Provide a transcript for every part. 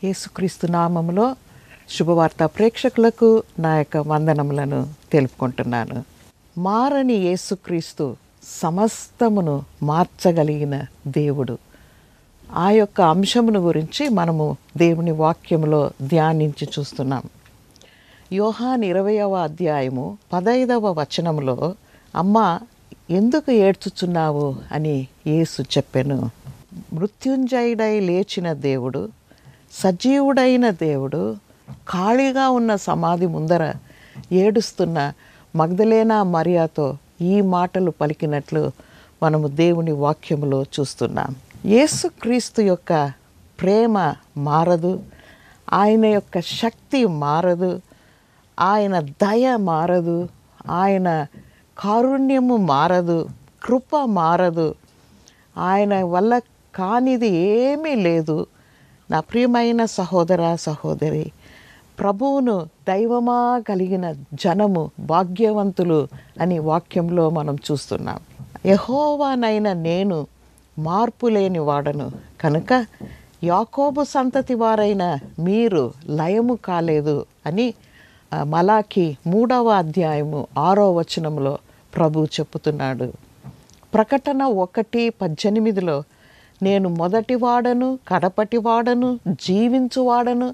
యేసుక్రీస్తు నామములో శుభవార్త ప్రేక్షకులకు నా యొక్క వందనములను తెలుపుకుంటున్నాను మారని యేసుక్రీస్తు సమస్తమును మార్చగలిగిన దేవుడు ఆ యొక్క అంశమును గురించి మనము దేవుని వాక్యములో ధ్యానించి చూస్తున్నాం యోహాన్ ఇరవయవ అధ్యాయము పదైదవ వచనములో అమ్మ ఎందుకు ఏడ్చుచున్నావు అని యేసు చెప్పెను మృత్యుంజయుడై లేచిన దేవుడు సజీవుడైన దేవుడు ఖాళీగా ఉన్న సమాధి ముందర ఏడుస్తున్న మగ్ధలేనా మరియాతో ఈ మాటలు పలికినట్లు మనము దేవుని వాక్యములో చూస్తున్నాం యేసుక్రీస్తు యొక్క ప్రేమ మారదు ఆయన యొక్క శక్తి మారదు ఆయన దయ మారదు ఆయన కారుణ్యము మారదు కృప మారదు ఆయన వల్ల కానిది ఏమీ లేదు నా ప్రియమైన సహోదర సహోదరి ప్రభువును దైవమా కలిగిన జనము భాగ్యవంతులు అని వాక్యంలో మనం చూస్తున్నాం యహోవానైన నేను మార్పు లేని వాడను కనుక యాకోబు సంతతి వారైన మీరు లయము కాలేదు అని ఆ, మలాకి మూడవ అధ్యాయము ఆరో వచనంలో ప్రభు చెప్పుతున్నాడు ప్రకటన ఒకటి పద్దెనిమిదిలో నేను మొదటివాడను కడపటివాడను జీవించువాడను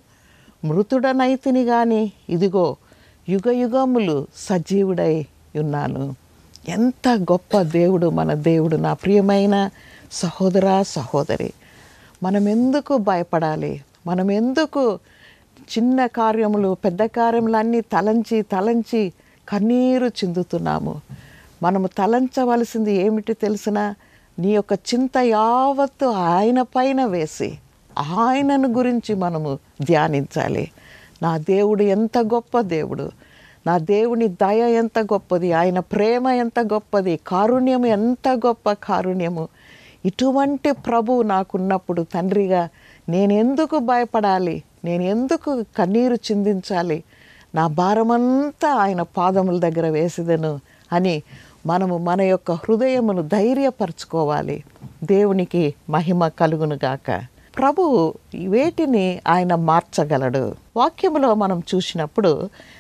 మృతుడనైతిని గాని ఇదిగో యుగ యుగములు సజీవుడై ఉన్నాను ఎంత గొప్ప దేవుడు మన దేవుడు నా ప్రియమైన సహోదర సహోదరి మనం ఎందుకు భయపడాలి మనం ఎందుకు చిన్న కార్యములు పెద్ద కార్యములు అన్నీ తలంచి తలంచి కన్నీరు చిందుతున్నాము మనము తలంచవలసింది ఏమిటి తెలిసిన నీ యొక్క చింత యావత్తు ఆయన పైన వేసి ఆయనను గురించి మనము ధ్యానించాలి నా దేవుడు ఎంత గొప్ప దేవుడు నా దేవుని దయ ఎంత గొప్పది ఆయన ప్రేమ ఎంత గొప్పది కారుణ్యము ఎంత గొప్ప కారుణ్యము ఇటువంటి ప్రభు నాకున్నప్పుడు తండ్రిగా నేను ఎందుకు భయపడాలి నేను ఎందుకు కన్నీరు చిందించాలి నా భారమంతా ఆయన పాదముల దగ్గర వేసేదను అని మనము మన యొక్క హృదయమును ధైర్యపరచుకోవాలి దేవునికి మహిమ కలుగునుగాక ప్రభు వేటిని ఆయన మార్చగలడు వాక్యములో మనం చూసినప్పుడు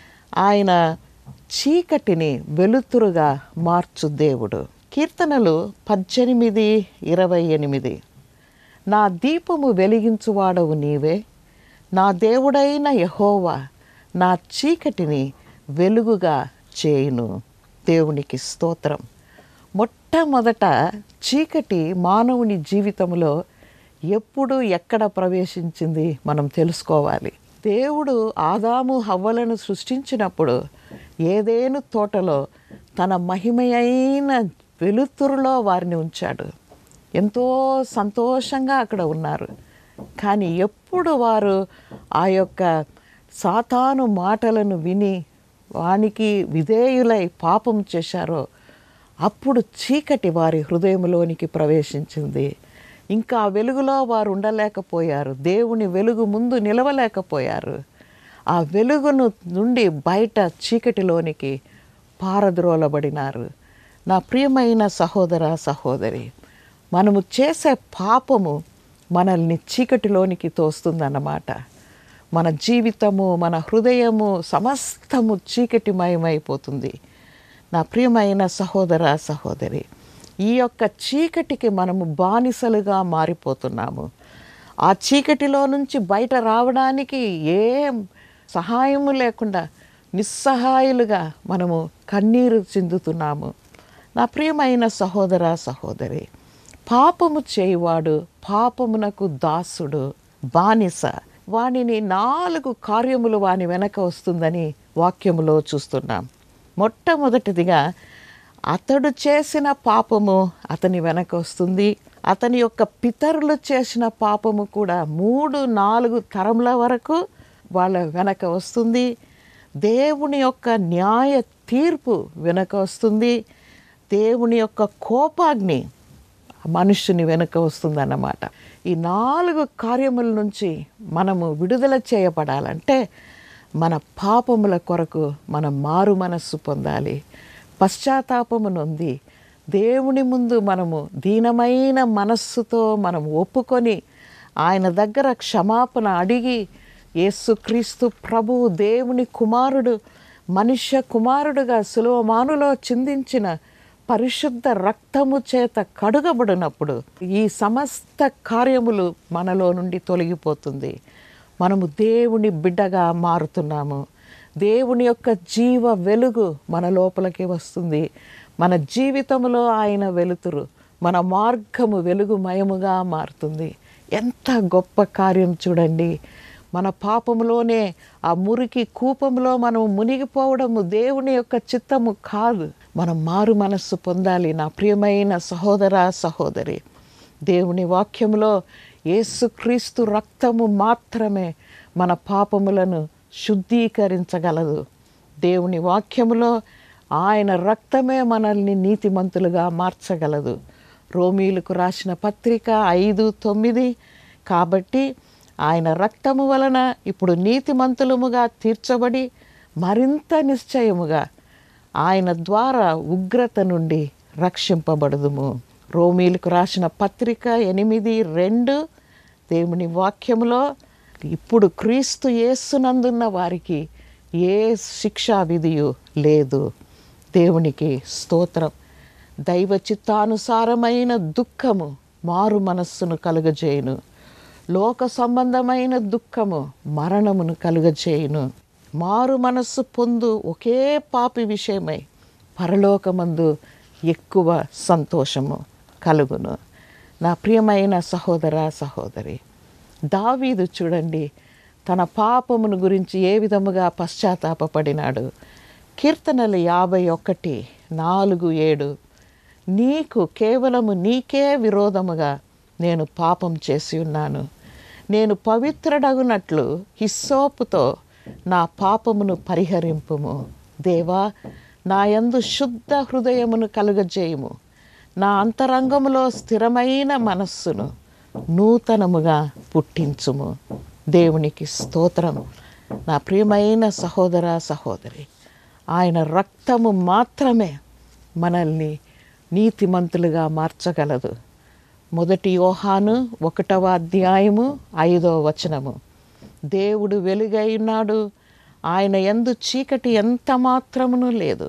ఆయన చీకటిని వెలుతురుగా మార్చు దేవుడు కీర్తనలు పద్దెనిమిది ఇరవై ఎనిమిది నా దీపము వెలిగించువాడవు నీవే నా దేవుడైన యహోవా నా చీకటిని వెలుగుగా చేయును దేవునికి స్తోత్రం మొట్టమొదట చీకటి మానవుని జీవితంలో ఎప్పుడు ఎక్కడ ప్రవేశించింది మనం తెలుసుకోవాలి దేవుడు ఆదాము హవ్వలను సృష్టించినప్పుడు ఏదేను తోటలో తన మహిమయైన వెలుతురులో వారిని ఉంచాడు ఎంతో సంతోషంగా అక్కడ ఉన్నారు కానీ ఎప్పుడు వారు ఆ యొక్క సాతాను మాటలను విని వానికి విధేయులై పాపం చేశారో అప్పుడు చీకటి వారి హృదయంలోనికి ప్రవేశించింది ఇంకా ఆ వెలుగులో వారు ఉండలేకపోయారు దేవుని వెలుగు ముందు నిలవలేకపోయారు ఆ వెలుగును నుండి బయట చీకటిలోనికి పారద్రోలబడినారు నా ప్రియమైన సహోదర సహోదరి మనము చేసే పాపము మనల్ని చీకటిలోనికి తోస్తుందన్నమాట మన జీవితము మన హృదయము సమస్తము చీకటిమయమైపోతుంది నా ప్రియమైన సహోదర సహోదరి ఈ యొక్క చీకటికి మనము బానిసలుగా మారిపోతున్నాము ఆ చీకటిలో నుంచి బయట రావడానికి ఏం సహాయము లేకుండా నిస్సహాయులుగా మనము కన్నీరు చిందుతున్నాము నా ప్రియమైన సహోదర సహోదరి పాపము చేయువాడు పాపమునకు దాసుడు బానిస వానిని నాలుగు కార్యములు వాని వెనక వస్తుందని వాక్యములో చూస్తున్నాం మొట్టమొదటిదిగా అతడు చేసిన పాపము అతని వెనక వస్తుంది అతని యొక్క పితరులు చేసిన పాపము కూడా మూడు నాలుగు తరముల వరకు వాళ్ళ వెనక వస్తుంది దేవుని యొక్క న్యాయ తీర్పు వెనక వస్తుంది దేవుని యొక్క కోపాగ్ని మనుష్యుని వెనుక వస్తుందన్నమాట ఈ నాలుగు కార్యముల నుంచి మనము విడుదల చేయబడాలంటే మన పాపముల కొరకు మనం మారు మనస్సు పొందాలి పశ్చాత్తాపము నొంది దేవుని ముందు మనము దీనమైన మనస్సుతో మనం ఒప్పుకొని ఆయన దగ్గర క్షమాపణ అడిగి యేసుక్రీస్తు ప్రభువు దేవుని కుమారుడు మనుష్య కుమారుడుగా సులోమానులో చిందించిన పరిశుద్ధ రక్తము చేత కడుగబడినప్పుడు ఈ సమస్త కార్యములు మనలో నుండి తొలగిపోతుంది మనము దేవుని బిడ్డగా మారుతున్నాము దేవుని యొక్క జీవ వెలుగు మన లోపలికి వస్తుంది మన జీవితంలో ఆయన వెలుతురు మన మార్గము వెలుగుమయముగా మారుతుంది ఎంత గొప్ప కార్యం చూడండి మన పాపములోనే ఆ మురికి కూపంలో మనం మునిగిపోవడము దేవుని యొక్క చిత్తము కాదు మనం మారు మనస్సు పొందాలి నా ప్రియమైన సహోదర సహోదరి దేవుని వాక్యములో యేసుక్రీస్తు రక్తము మాత్రమే మన పాపములను శుద్ధీకరించగలదు దేవుని వాక్యములో ఆయన రక్తమే మనల్ని నీతిమంతులుగా మార్చగలదు రోమీలకు రాసిన పత్రిక ఐదు తొమ్మిది కాబట్టి ఆయన రక్తము వలన ఇప్పుడు నీతిమంతులముగా తీర్చబడి మరింత నిశ్చయముగా ఆయన ద్వారా ఉగ్రత నుండి రక్షింపబడదుము రోమీలకు రాసిన పత్రిక ఎనిమిది రెండు దేవుని వాక్యములో ఇప్పుడు క్రీస్తు యేసునందున్న వారికి ఏ శిక్షా విధియు లేదు దేవునికి స్తోత్రం దైవ చిత్తానుసారమైన దుఃఖము మారు మనస్సును కలుగజేయును లోక సంబంధమైన దుఃఖము మరణమును కలుగజేయును మారు మనస్సు పొందు ఒకే పాపి విషయమై పరలోకమందు ఎక్కువ సంతోషము కలుగును నా ప్రియమైన సహోదర సహోదరి దావీదు చూడండి తన పాపమును గురించి ఏ విధముగా పశ్చాత్తాపపడినాడు కీర్తనలు యాభై ఒకటి నాలుగు ఏడు నీకు కేవలము నీకే విరోధముగా నేను పాపం చేసి ఉన్నాను నేను పవిత్రుడగునట్లు హిస్సోపుతో నా పాపమును పరిహరింపుము దేవా నా యందు శుద్ధ హృదయమును కలుగజేయుము నా అంతరంగములో స్థిరమైన మనస్సును నూతనముగా పుట్టించుము దేవునికి స్తోత్రం నా ప్రియమైన సహోదర సహోదరి ఆయన రక్తము మాత్రమే మనల్ని నీతిమంతులుగా మార్చగలదు మొదటి యోహాను ఒకటవ అధ్యాయము ఐదవ వచనము దేవుడు వెలుగై ఉన్నాడు ఆయన ఎందు చీకటి ఎంత మాత్రమును లేదు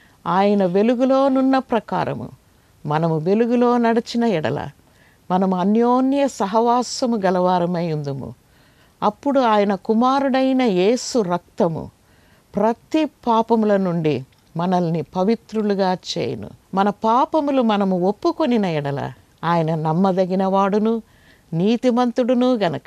ఆయన వెలుగులోనున్న ప్రకారము మనము వెలుగులో నడిచిన ఎడల మనము అన్యోన్య సహవాసము గలవారమై ఉందుము అప్పుడు ఆయన కుమారుడైన యేసు రక్తము ప్రతి పాపముల నుండి మనల్ని పవిత్రులుగా చేయును మన పాపములు మనము ఒప్పుకొనిన ఎడల ఆయన నమ్మదగిన వాడును నీతిమంతుడును గనక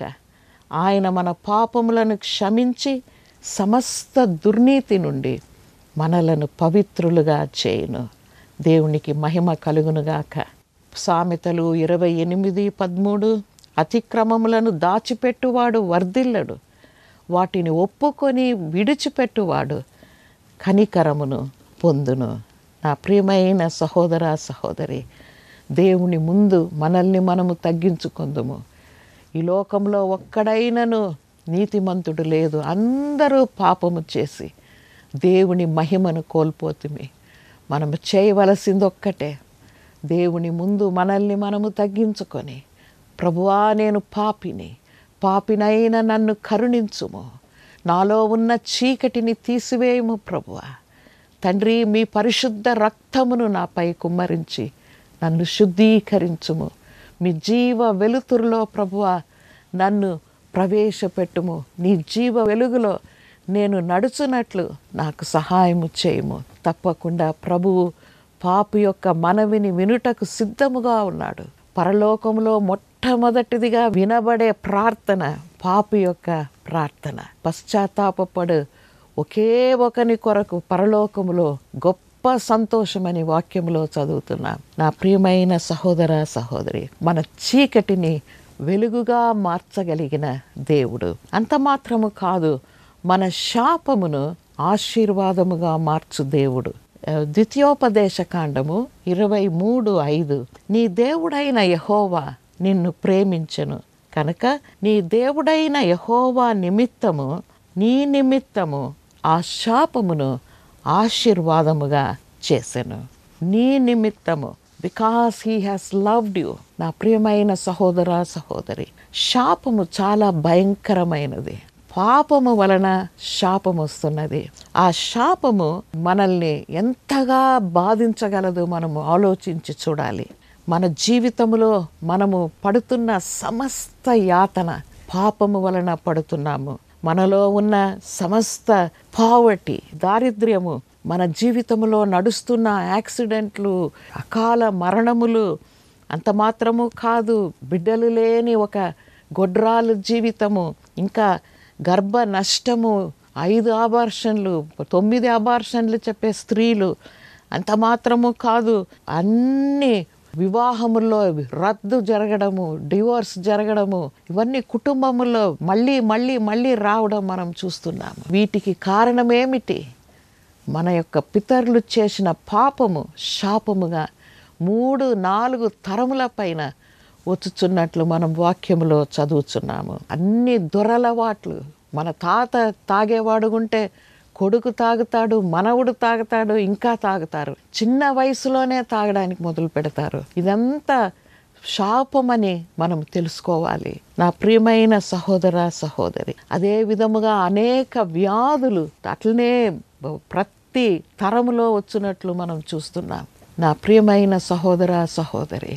ఆయన మన పాపములను క్షమించి సమస్త దుర్నీతి నుండి మనలను పవిత్రులుగా చేయును దేవునికి మహిమ కలుగునుగాక సామెతలు ఇరవై ఎనిమిది పదమూడు అతిక్రమములను దాచిపెట్టువాడు వర్ధిల్లడు వాటిని ఒప్పుకొని విడిచిపెట్టువాడు కనికరమును పొందును నా ప్రియమైన సహోదర సహోదరి దేవుని ముందు మనల్ని మనము తగ్గించుకుందుము ఈ లోకంలో ఒక్కడైనను నీతిమంతుడు లేదు అందరూ పాపము చేసి దేవుని మహిమను కోల్పోతుమి మనము చేయవలసింది ఒక్కటే దేవుని ముందు మనల్ని మనము తగ్గించుకొని ప్రభువా నేను పాపిని పాపినైన నన్ను కరుణించుము నాలో ఉన్న చీకటిని తీసివేయము ప్రభువా తండ్రి మీ పరిశుద్ధ రక్తమును నాపై కుమ్మరించి నన్ను శుద్ధీకరించుము మీ జీవ వెలుతురులో ప్రభువా నన్ను ప్రవేశపెట్టుము నీ జీవ వెలుగులో నేను నడుచునట్లు నాకు సహాయము చేయము తప్పకుండా ప్రభువు పాపు యొక్క మనవిని వినుటకు సిద్ధముగా ఉన్నాడు పరలోకములో మొట్టమొదటిదిగా వినబడే ప్రార్థన పాపు యొక్క ప్రార్థన పశ్చాత్తాపడు ఒకే ఒకని కొరకు పరలోకములో గొప్ప సంతోషమని వాక్యములో చదువుతున్నాం నా ప్రియమైన సహోదర సహోదరి మన చీకటిని వెలుగుగా మార్చగలిగిన దేవుడు అంత మాత్రము కాదు మన శాపమును ఆశీర్వాదముగా మార్చు దేవుడు ద్వితీయోపదేశ కాండము ఇరవై మూడు ఐదు నీ దేవుడైన యహోవా నిన్ను ప్రేమించెను కనుక నీ దేవుడైన యహోవా నిమిత్తము నీ నిమిత్తము ఆ శాపమును ఆశీర్వాదముగా చేసెను నీ నిమిత్తము because he has loved you నా ప్రియమైన సహోదర సహోదరి శాపము చాలా భయంకరమైనది పాపము వలన శాపం వస్తున్నది ఆ శాపము మనల్ని ఎంతగా బాధించగలదు మనము ఆలోచించి చూడాలి మన జీవితంలో మనము పడుతున్న సమస్త యాతన పాపము వలన పడుతున్నాము మనలో ఉన్న సమస్త పావర్టీ దారిద్ర్యము మన జీవితంలో నడుస్తున్న యాక్సిడెంట్లు అకాల మరణములు అంత మాత్రము కాదు బిడ్డలు లేని ఒక గొడ్రాలు జీవితము ఇంకా గర్భ నష్టము ఐదు ఆబార్షన్లు తొమ్మిది ఆబార్షన్లు చెప్పే స్త్రీలు అంత మాత్రము కాదు అన్ని వివాహములో రద్దు జరగడము డివోర్స్ జరగడము ఇవన్నీ కుటుంబములో మళ్ళీ మళ్ళీ మళ్ళీ రావడం మనం చూస్తున్నాము వీటికి కారణమేమిటి మన యొక్క పితరులు చేసిన పాపము శాపముగా మూడు నాలుగు తరముల పైన వచ్చుచున్నట్లు మనం వాక్యములో చదువుచున్నాము అన్ని దొరలవాట్లు మన తాత తాగేవాడు ఉంటే కొడుకు తాగుతాడు మనవుడు తాగుతాడు ఇంకా తాగుతారు చిన్న వయసులోనే తాగడానికి మొదలు పెడతారు ఇదంతా శాపమని మనం తెలుసుకోవాలి నా ప్రియమైన సహోదర సహోదరి అదే విధముగా అనేక వ్యాధులు అట్లనే ప్రతి తరములో వచ్చినట్లు మనం చూస్తున్నాం నా ప్రియమైన సహోదర సహోదరి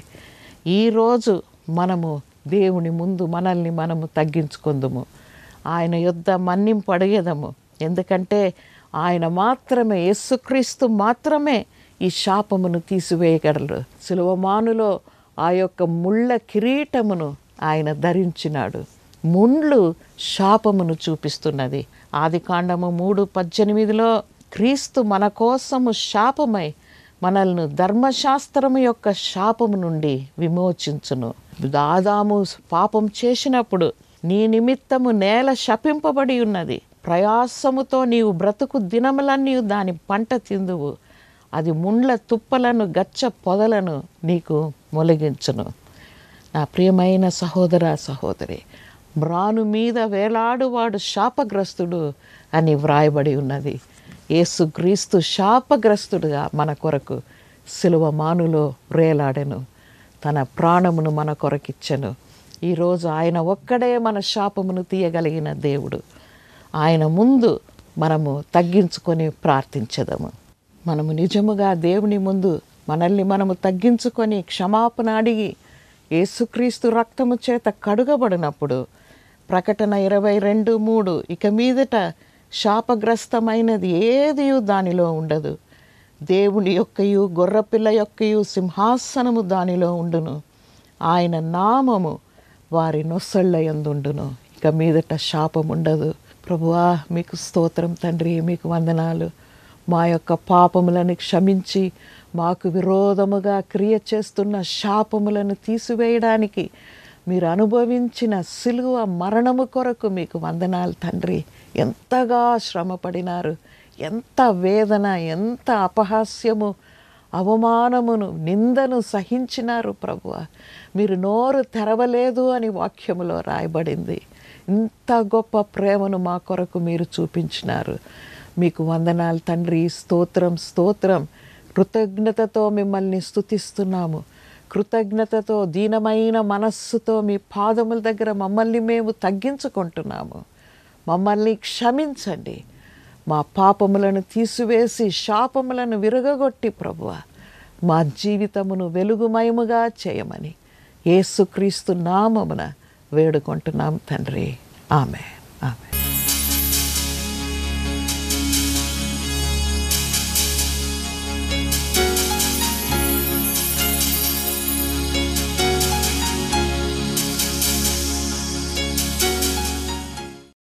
ఈరోజు మనము దేవుని ముందు మనల్ని మనము తగ్గించుకుందుము ఆయన యుద్ధ మన్నింపు అడిగేదము ఎందుకంటే ఆయన మాత్రమే యేసుక్రీస్తు మాత్రమే ఈ శాపమును తీసివేయగలరు సులభమానులో ఆ యొక్క ముళ్ళ కిరీటమును ఆయన ధరించినాడు ముండ్లు శాపమును చూపిస్తున్నది ఆది కాండము మూడు పద్దెనిమిదిలో క్రీస్తు మన కోసము శాపమై మనల్ని ధర్మశాస్త్రము యొక్క శాపము నుండి విమోచించును దాదాము పాపం చేసినప్పుడు నీ నిమిత్తము నేల శపింపబడి ఉన్నది ప్రయాసముతో నీవు బ్రతుకు దినములన్నీ దాని పంట తిందువు అది ముండ్ల తుప్పలను గచ్చ పొదలను నీకు మొలిగించును నా ప్రియమైన సహోదర సహోదరి మ్రాను మీద వేలాడువాడు శాపగ్రస్తుడు అని వ్రాయబడి ఉన్నది యేసుక్రీస్తు శాపగ్రస్తుడుగా మన కొరకు సిలువ మానులో వ్రేలాడెను తన ప్రాణమును మన కొరకిచ్చెను ఈరోజు ఆయన ఒక్కడే మన శాపమును తీయగలిగిన దేవుడు ఆయన ముందు మనము తగ్గించుకొని ప్రార్థించదము మనము నిజముగా దేవుని ముందు మనల్ని మనము తగ్గించుకొని క్షమాపణ అడిగి యేసుక్రీస్తు రక్తము చేత కడుగబడినప్పుడు ప్రకటన ఇరవై రెండు మూడు ఇక మీదట శాపగ్రస్తమైనది ఏది దానిలో ఉండదు దేవుని యొక్కయు గొర్రపిల్ల యొక్కయు సింహాసనము దానిలో ఉండును ఆయన నామము వారి నొసళ్ళ యందుండును ఇక మీదట శాపం ఉండదు ప్రభువా మీకు స్తోత్రం తండ్రి మీకు వందనాలు మా యొక్క పాపములను క్షమించి మాకు విరోధముగా క్రియ చేస్తున్న శాపములను తీసివేయడానికి మీరు అనుభవించిన సిలువ మరణము కొరకు మీకు వందనాలు తండ్రి ఎంతగా శ్రమపడినారు ఎంత వేదన ఎంత అపహాస్యము అవమానమును నిందను సహించినారు ప్రభువ మీరు నోరు తెరవలేదు అని వాక్యములో రాయబడింది ఇంత గొప్ప ప్రేమను మా కొరకు మీరు చూపించినారు మీకు వందనాలు తండ్రి స్తోత్రం స్తోత్రం కృతజ్ఞతతో మిమ్మల్ని స్తుతిస్తున్నాము కృతజ్ఞతతో దీనమైన మనస్సుతో మీ పాదముల దగ్గర మమ్మల్ని మేము తగ్గించుకుంటున్నాము మమ్మల్ని క్షమించండి మా పాపములను తీసివేసి శాపములను విరగగొట్టి ప్రభువ మా జీవితమును వెలుగుమయముగా చేయమని యేసుక్రీస్తు నామమున వేడుకుంటున్నాం తండ్రి ఆమె ఆమె